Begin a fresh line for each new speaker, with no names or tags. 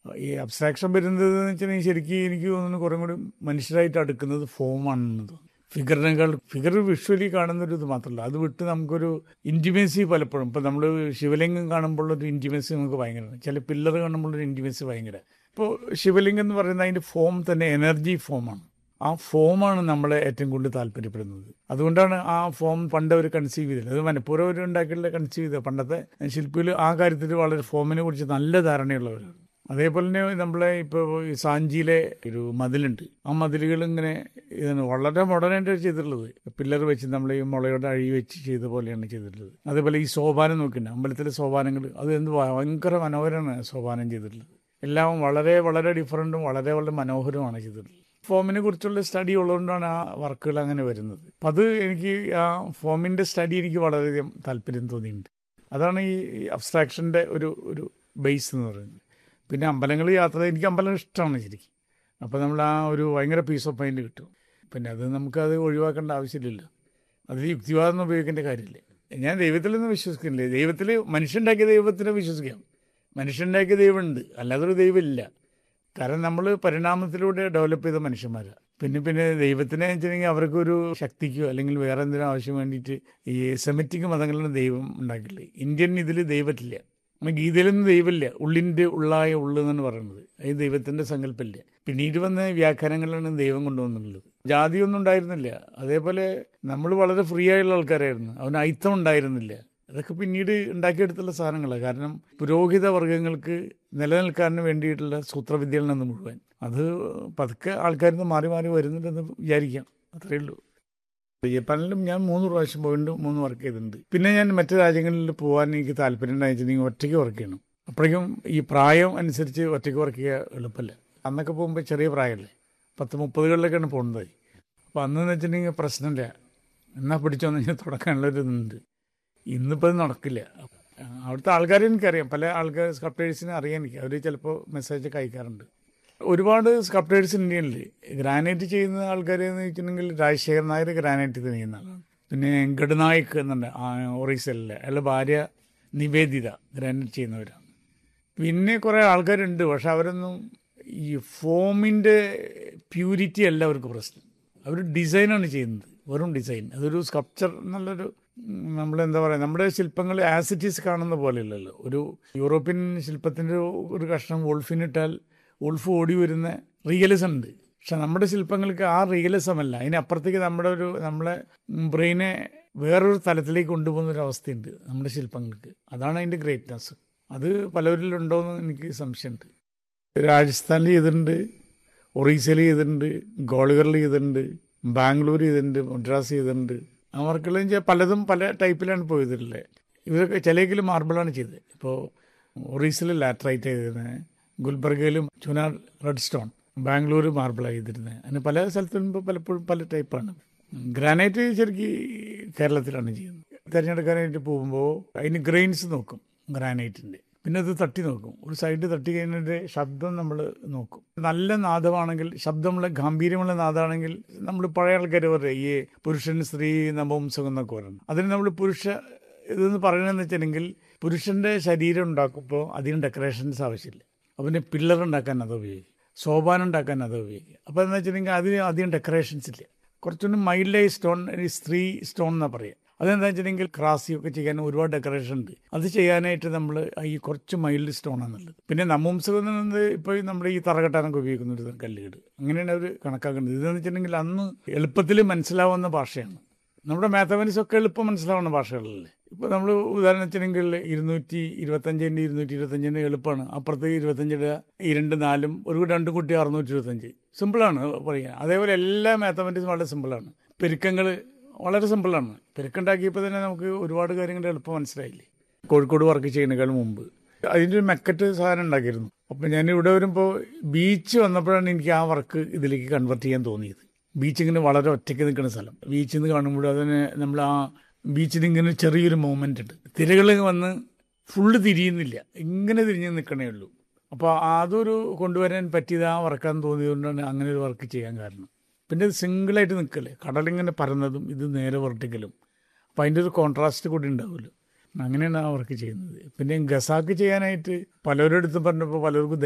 ഈ അബ്സ്ട്രാക്ഷൻ വരുന്നത് എന്ന് വെച്ചിട്ടുണ്ടെങ്കിൽ ശരിക്കും എനിക്ക് തോന്നുന്നു കുറേ കൂടി മനുഷ്യരായിട്ട് അടുക്കുന്നത് ഫോമാണെന്ന് തോന്നുന്നു ഫിഗറിനേക്കാൾ ഫിഗർ വിഷ്വലി കാണുന്ന ഒരു ഇത് മാത്രമല്ല അത് വിട്ട് നമുക്കൊരു ഇൻറ്റിമേസി പലപ്പോഴും ഇപ്പം നമ്മൾ ശിവലിംഗം കാണുമ്പോഴൊരു ഇൻറ്റിമേസി നമുക്ക് ഭയങ്കരമാണ് ചില പില്ലർ കാണുമ്പോഴൊരു ഇൻറ്റിമേസി ഭയങ്കര ഇപ്പോൾ ശിവലിംഗം എന്ന് പറയുന്നത് അതിൻ്റെ ഫോം തന്നെ എനർജി ഫോമാണ് ആ ഫോമാണ് നമ്മളെ ഏറ്റവും കൂടുതൽ താല്പര്യപ്പെടുന്നത് അതുകൊണ്ടാണ് ആ ഫോം പണ്ട് അവർ കൺസീവ് ചെയ്തത് അത് മനഃപൂർവ്വം അവർ ഉണ്ടാക്കിയുള്ള കൺസീവ് ചെയ്തത് പണ്ടത്തെ ശില്പികൾ ആ കാര്യത്തിൽ വളരെ ഫോമിനെ കുറിച്ച് നല്ല ധാരണയുള്ളവരാണ് അതേപോലെ തന്നെ നമ്മളെ ഇപ്പോൾ ഈ സാഞ്ചിയിലെ ഒരു മതിലുണ്ട് ആ മതിലുകൾ ഇങ്ങനെ ഇതാണ് വളരെ മോഡേണായിട്ട് ചെയ്തിട്ടുള്ളത് പില്ലർ വെച്ച് നമ്മൾ ഈ മുളയുടെ അഴി വെച്ച് ചെയ്ത പോലെയാണ് ചെയ്തിട്ടുള്ളത് അതേപോലെ ഈ സോപാനം നോക്കിണ്ട് അമ്പലത്തിലെ സോപാനങ്ങൾ അത് എന്ത് ഭയങ്കര മനോഹരമാണ് സോപാനം ചെയ്തിട്ടുള്ളത് എല്ലാം വളരെ വളരെ ഡിഫറൻറ്റും വളരെ വളരെ മനോഹരവുമാണ് ചെയ്തിട്ടുള്ളത് ഫോമിനെ കുറിച്ചുള്ള സ്റ്റഡി ഉള്ളതുകൊണ്ടാണ് ആ വർക്കുകൾ അങ്ങനെ വരുന്നത് അപ്പം അത് എനിക്ക് ആ ഫോമിൻ്റെ സ്റ്റഡി എനിക്ക് വളരെയധികം താല്പര്യം തോന്നിയിട്ടുണ്ട് അതാണ് ഈ അബ്സ്ട്രാക്ഷൻ്റെ ഒരു ഒരു ബേസ് എന്ന് പറയുന്നത് പിന്നെ അമ്പലങ്ങൾ യാത്ര എനിക്ക് അമ്പലം ഇഷ്ടമാണ് ശരിക്കും അപ്പോൾ നമ്മൾ ആ ഒരു ഭയങ്കര പീസ് ഓഫ് മൈൻഡ് കിട്ടും പിന്നെ അത് നമുക്കത് ഒഴിവാക്കേണ്ട ആവശ്യമില്ലല്ലോ അതിൽ യുക്തിവാദം ഉപയോഗിക്കേണ്ട കാര്യമില്ല ഞാൻ ദൈവത്തിലൊന്നും വിശ്വസിക്കുന്നില്ല ദൈവത്തിൽ മനുഷ്യണ്ടാക്കിയ ദൈവത്തിനെ വിശ്വസിക്കാം മനുഷ്യണ്ടാക്കിയ ദൈവമുണ്ട് അല്ലാതെ ഒരു ദൈവമില്ല കാരണം നമ്മൾ പരിണാമത്തിലൂടെ ഡെവലപ്പ് ചെയ്ത മനുഷ്യന്മാരാണ് പിന്നെ പിന്നെ ദൈവത്തിനെ വെച്ചിട്ടുണ്ടെങ്കിൽ അവർക്കൊരു ശക്തിക്കോ അല്ലെങ്കിൽ വേറെ എന്തിനും ആവശ്യം വേണ്ടിയിട്ട് ഈ സെമറ്റിക് മതങ്ങളിലും ദൈവം ഉണ്ടാക്കില്ല ഇന്ത്യൻ ഇതിൽ ദൈവത്തില്ല നമ്മൾ ഗീതയിലൊന്നും ദൈവമില്ല ഉള്ളിൻ്റെ ഉള്ളായ ഉള്ളു എന്നാണ് പറയുന്നത് അത് ദൈവത്തിൻ്റെ സങ്കല്പമില്ല പിന്നീട് വന്ന വ്യാഖ്യാനങ്ങളിലാണ് ദൈവം കൊണ്ടുവന്നുള്ളത് ജാതിയൊന്നും ഉണ്ടായിരുന്നില്ല അതേപോലെ നമ്മൾ വളരെ ഫ്രീ ആയുള്ള ആൾക്കാരായിരുന്നു അവന് അയിത്തം ഉണ്ടായിരുന്നില്ല അതൊക്കെ പിന്നീട് ഉണ്ടാക്കിയെടുത്തുള്ള സാധനങ്ങളാണ് കാരണം പുരോഹിത വർഗ്ഗങ്ങൾക്ക് നിലനിൽക്കാൻ വേണ്ടിയിട്ടുള്ള സൂത്രവിദ്യകളിൽ നിന്ന് മുഴുവൻ അത് പതുക്കെ ആൾക്കാരിൽ നിന്ന് മാറി മാറി വരുന്നുണ്ടെന്ന് വിചാരിക്കാം അത്രയേ ഉള്ളൂ ജപ്പാനിലും ഞാൻ മൂന്ന് പ്രാവശ്യം പോയിട്ട് മൂന്ന് വർക്ക് ചെയ്തിട്ടുണ്ട് പിന്നെ ഞാൻ മറ്റു രാജ്യങ്ങളിൽ പോകാൻ എനിക്ക് താല്പര്യം ഉണ്ടായിട്ടുണ്ടെങ്കിൽ ഒറ്റയ്ക്ക് വർക്ക് ചെയ്യണം അപ്പോഴേക്കും ഈ പ്രായം അനുസരിച്ച് ഒറ്റയ്ക്ക് വർക്ക് ചെയ്യുക എളുപ്പമല്ല അന്നൊക്കെ പോകുമ്പോൾ ചെറിയ പ്രായമല്ലേ പത്ത് മുപ്പതുകളിലൊക്കെയാണ് പോകുന്നത് അപ്പോൾ അന്നെന്ന് വെച്ചിട്ടുണ്ടെങ്കിൽ പ്രശ്നമില്ല എന്നാൽ പിടിച്ചോന്ന് ഞാൻ തുടക്കാനുള്ളൊരു ഇതുണ്ട് ഇന്നിപ്പോൾ അത് നടക്കില്ല അവിടുത്തെ ആൾക്കാരെ എനിക്കറിയാം പല ആൾക്കാർ സ്കൾപ്റ്റേഴ്സിനെ അറിയാം എനിക്ക് അവർ ചിലപ്പോൾ മെസ്സേജ് ഒക്കെ അയക്കാറുണ്ട് ഒരുപാട് സ്കൾപ്റ്റേഴ്സ് ഇന്ത്യയിൽ ഗ്രാനൈറ്റ് ചെയ്യുന്ന ആൾക്കാർ എന്ന് വെച്ചിട്ടുണ്ടെങ്കിൽ രാജശേഖർ നായർ ഗ്രാനൈറ്റ് ചെയ്യുന്ന ആളാണ് പിന്നെ ഗഡ്നായിക് എന്നുണ്ട് ഒറീസയിലെ അയാളുടെ ഭാര്യ നിവേദിത ഗ്രാനൈറ്റ് ചെയ്യുന്നവരാണ് പിന്നെ കുറേ ആൾക്കാരുണ്ട് പക്ഷെ അവരൊന്നും ഈ ഫോമിൻ്റെ പ്യൂരിറ്റി അല്ല അവർക്ക് പ്രശ്നം അവർ ഡിസൈനാണ് ചെയ്യുന്നത് വെറും ഡിസൈൻ അതൊരു സ്കൾപ്ചർ എന്നുള്ളൊരു നമ്മളെന്താ പറയുക നമ്മുടെ ശില്പങ്ങൾ ആസിറ്റീസ് കാണുന്ന പോലെയല്ലല്ലോ ഒരു യൂറോപ്യൻ ശില്പത്തിൻ്റെ ഒരു കഷ്ണം വോൾഫിനിട്ടാൽ വോൾഫ് ഓടി വരുന്ന റിയലിസം ഉണ്ട് പക്ഷെ നമ്മുടെ ശില്പങ്ങൾക്ക് ആ റിയലിസം അല്ല അതിനപ്പുറത്തേക്ക് നമ്മുടെ ഒരു നമ്മളെ ബ്രെയിനെ വേറൊരു തലത്തിലേക്ക് കൊണ്ടുപോകുന്ന ഒരു അവസ്ഥയുണ്ട് നമ്മുടെ ശില്പങ്ങൾക്ക് അതാണ് അതിൻ്റെ ഗ്രേറ്റ്നെസ് അത് പലവരിലുണ്ടോ എന്ന് എനിക്ക് സംശയമുണ്ട് രാജസ്ഥാനിൽ ചെയ്തിട്ടുണ്ട് ഒറീസയിൽ ചെയ്തിട്ടുണ്ട് ഗോളിഗറിൽ ചെയ്തിട്ടുണ്ട് ബാംഗ്ലൂർ ചെയ്തിട്ടുണ്ട് മദ്രാസ് ചെയ്തിട്ടുണ്ട് ആ വർക്കുകളും വെച്ചാൽ പലതും പല ടൈപ്പിലാണ് പോയതിട്ടുള്ളത് ഇവരൊക്കെ ചിലയെങ്കിലും മാർബിളാണ് ചെയ്തത് ഇപ്പോൾ ഒറീസയിൽ ലാറ്ററൈറ്റ് ചെയ്തിരുന്നത് ഗുൽബർഗയിലും ചുനാർ റെഡ് സ്റ്റോൺ ബാംഗ്ലൂർ മാർബിളാണ് ചെയ്തിരുന്നത് അങ്ങനെ പല സ്ഥലത്തും ഇപ്പോൾ പലപ്പോഴും പല ടൈപ്പാണ് ഗ്രാനൈറ്റ് ശരിക്കും കേരളത്തിലാണ് ചെയ്യുന്നത് തിരഞ്ഞെടുക്കാനായിട്ട് പോകുമ്പോൾ അതിന് ഗ്രെയിൻസ് നോക്കും ഗ്രാനൈറ്റിൻ്റെ പിന്നെ അത് തട്ടി നോക്കും ഒരു സൈഡ് തട്ടി കഴിഞ്ഞിട്ട് ശബ്ദം നമ്മൾ നോക്കും നല്ല നാദമാണെങ്കിൽ ശബ്ദമുള്ള ഗാംഭീര്യമുള്ള നാദമാണെങ്കിൽ നമ്മൾ പഴയ ആൾക്കാർ പറയും ഈ പുരുഷൻ സ്ത്രീ നവംസകം എന്നൊക്കെ പറയുന്നത് അതിന് നമ്മൾ പുരുഷ ഇതെന്ന് പറയണമെന്ന് വെച്ചിട്ടുണ്ടെങ്കിൽ പുരുഷൻ്റെ ശരീരം ഉണ്ടാക്കുമ്പോൾ അതിന് ഡെക്കറേഷൻസ് ആവശ്യമില്ല അവന് പില്ലർ ഉണ്ടാക്കാൻ അത് ഉപയോഗിക്കും സോപാനം ഉണ്ടാക്കാൻ അത് ഉപയോഗിക്കും അപ്പോൾ എന്ന് വെച്ചിട്ടുണ്ടെങ്കിൽ അതിന് അധികം ഡെക്കറേഷൻസ് ഇല്ല കുറച്ചുകൂടി മൈൽഡായി സ്റ്റോൺ സ്ത്രീ സ്റ്റോൺ എന്നാണ് പറയുക അതെന്താ വെച്ചിട്ടുണ്ടെങ്കിൽ ക്രാസിയൊക്കെ ചെയ്യാൻ ഒരുപാട് ഡെക്കറേഷൻ ഉണ്ട് അത് ചെയ്യാനായിട്ട് നമ്മൾ ഈ കുറച്ച് മൈൽഡ് സ്റ്റോൺ ആണുള്ളത് പിന്നെ നമ്പുംസകം എന്നത് ഇപ്പോൾ നമ്മൾ ഈ തറകെട്ടാനൊക്കെ ഉപയോഗിക്കുന്ന ഒരു കല്ലുകേട് അങ്ങനെയാണ് അവർ കണക്കാക്കുന്നത് ഇതെന്ന് വെച്ചിട്ടുണ്ടെങ്കിൽ അന്ന് എളുപ്പത്തിൽ മനസ്സിലാവുന്ന ഭാഷയാണ് നമ്മുടെ മാത്തമാറ്റിക്സ് ഒക്കെ എളുപ്പം മനസ്സിലാവുന്ന ഭാഷകളല്ലേ ഇപ്പോൾ നമ്മൾ ഉദാഹരണം വെച്ചിട്ടുണ്ടെങ്കിൽ ഇരുന്നൂറ്റി ഇരുപത്തഞ്ചിൻ്റെ ഇരുന്നൂറ്റി ഇരുപത്തഞ്ചിൻ്റെ എളുപ്പമാണ് അപ്പുറത്ത് ഇരുപത്തഞ്ചിൻ്റെ ഈ രണ്ട് നാലും ഒരു രണ്ട് കുട്ടി അറുന്നൂറ്റി ഇരുപത്തഞ്ച് സിമ്പിളാണ് പറയുക അതേപോലെ എല്ലാ മാത്തമാറ്റിക്സും വളരെ സിമ്പിളാണ് പെരുക്കങ്ങൾ വളരെ സിമ്പിളാണ് പെരുക്കുണ്ടാക്കിയപ്പോൾ തന്നെ നമുക്ക് ഒരുപാട് കാര്യങ്ങൾ എളുപ്പം മനസ്സിലായില്ലേ കോഴിക്കോട് വർക്ക് ചെയ്യുന്നതിനേക്കാൾ മുമ്പ് അതിൻ്റെ ഒരു മെക്കറ്റ് സാധനം ഉണ്ടാക്കിയിരുന്നു അപ്പം ഞാൻ ഇവിടെ വരുമ്പോൾ ബീച്ച് വന്നപ്പോഴാണ് എനിക്ക് ആ വർക്ക് ഇതിലേക്ക് കൺവെർട്ട് ചെയ്യാൻ തോന്നിയത് ബീച്ച് ഇങ്ങനെ വളരെ ഒറ്റയ്ക്ക് നിൽക്കുന്ന സ്ഥലം ബീച്ചിൽ നിന്ന് കാണുമ്പോൾ അതിന് നമ്മൾ ആ ബീച്ചിൽ ഇങ്ങനെ ചെറിയൊരു മൂമെൻ്റ് ഉണ്ട് തിരകൾ വന്ന് ഫുള്ള് തിരിയുന്നില്ല ഇങ്ങനെ തിരിഞ്ഞ് നിൽക്കണേ ഉള്ളൂ അപ്പോൾ അതൊരു കൊണ്ടുവരാൻ പറ്റിയത് ആ വർക്കാന്ന് തോന്നിയതുകൊണ്ടാണ് അങ്ങനെ ഒരു വർക്ക് ചെയ്യാൻ കാരണം പിന്നെ ഇത് സിംഗിളായിട്ട് നിൽക്കല്ലേ കടലിങ്ങനെ പരന്നതും ഇത് നേരെ വെർട്ടിക്കലും അപ്പോൾ അതിൻ്റെ ഒരു കോൺട്രാസ്റ്റ് കൂടി ഉണ്ടാവുമല്ലോ അങ്ങനെയാണ് ആ വർക്ക് ചെയ്യുന്നത് പിന്നെ ഗസാക്ക് ചെയ്യാനായിട്ട് പലരുടെ അടുത്തും പറഞ്ഞപ്പോൾ പലർക്കും